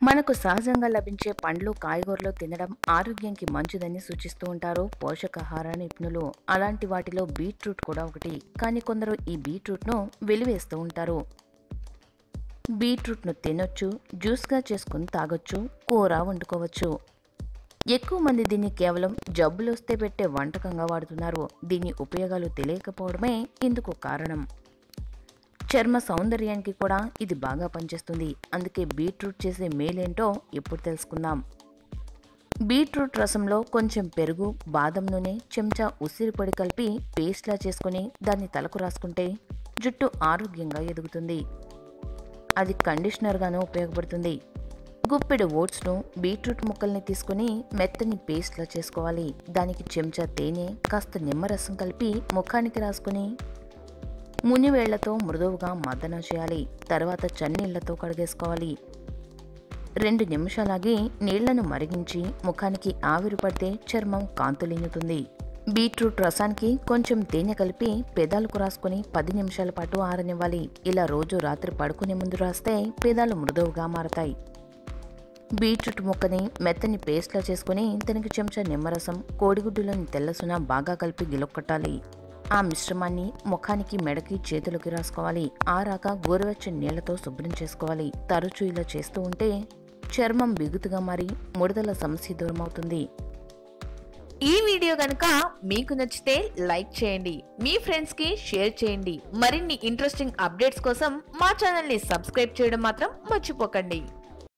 మనకు సహజంగా లభించే పండ్లు కాయగూరలు తినడం ఆరోగ్యానికి మంచిదని సూచిస్తూ ఉంటారు పోషకాహార నిపుణులు అలాంటి వాటిలో బీట్రూట్ కూడా ఒకటి కానీ కొందరు ఈ బీట్రూట్ను వెలివేస్తూ ఉంటారు బీట్రూట్ను తినొచ్చు జ్యూస్గా చేసుకుని తాగొచ్చు కూర వండుకోవచ్చు ఎక్కువ మంది దీన్ని కేవలం జబ్బులు వస్తే పెట్టే వంటకంగా వాడుతున్నారు దీని ఉపయోగాలు తెలియకపోవడమే ఇందుకు కారణం చర్మ సౌందర్యానికి కూడా ఇది బాగా పనిచేస్తుంది అందుకే బీట్రూట్ చేసే మేలేంటో ఇప్పుడు తెలుసుకుందాం బీట్రూట్ రసంలో కొంచెం పెరుగు బాదం నూనె చెంచా ఉసిరి పొడి కలిపి పేస్ట్లా చేసుకుని దాన్ని తలకు రాసుకుంటే జుట్టు ఆరోగ్యంగా ఎదుగుతుంది అది కండిషనర్గాను ఉపయోగపడుతుంది గుప్పెడు ఓట్స్ను బీట్రూట్ ముక్కల్ని తీసుకుని మెత్తని పేస్ట్లా చేసుకోవాలి దానికి చెంచా తేనె కాస్త నిమ్మరసం కలిపి ముఖానికి రాసుకుని మునివేళ్లతో మృదువుగా మద్దన చేయాలి తర్వాత చన్నీళ్లతో కడిగేసుకోవాలి రెండు నిమిషాలాగి నీళ్లను మరిగించి ముఖానికి ఆవిరి పడితే చర్మం కాంతులిన్నుతుంది బీట్రూట్ రసానికి కొంచెం తేనె కలిపి పెదాలకు రాసుకొని పది నిమిషాల పాటు ఆరనివ్వాలి ఇలా రోజు రాత్రి పడుకునే ముందు రాస్తే పెదాలు మృదువుగా మారతాయి బీట్రూట్ ముక్కని మెత్తని పేస్ట్లా చేసుకుని దానికి చెంచా నిమ్మరసం కోడిగుడ్డులోని తెల్లసున బాగా కలిపి గిలొక్కటాలి ఆ మిశ్రమాన్ని ముఖానికి మెడకి చేతులకి రాసుకోవాలి ఆరాక గోరువెచ్చని నీళ్లతో శుభ్రం చేసుకోవాలి తరచూ ఇలా చేస్తూ ఉంటే చర్మం బిగుతుగా మారి ముడతల సమస్య దూరం అవుతుంది ఈ వీడియో కనుక మీకు నచ్చితే లైక్ చేయండి మీ ఫ్రెండ్స్ కి షేర్ చేయండి మరిన్ని ఇంట్రెస్టింగ్ అప్డేట్స్ కోసం మా ఛానల్ ని సబ్స్క్రైబ్ చేయడం మాత్రం మర్చిపోకండి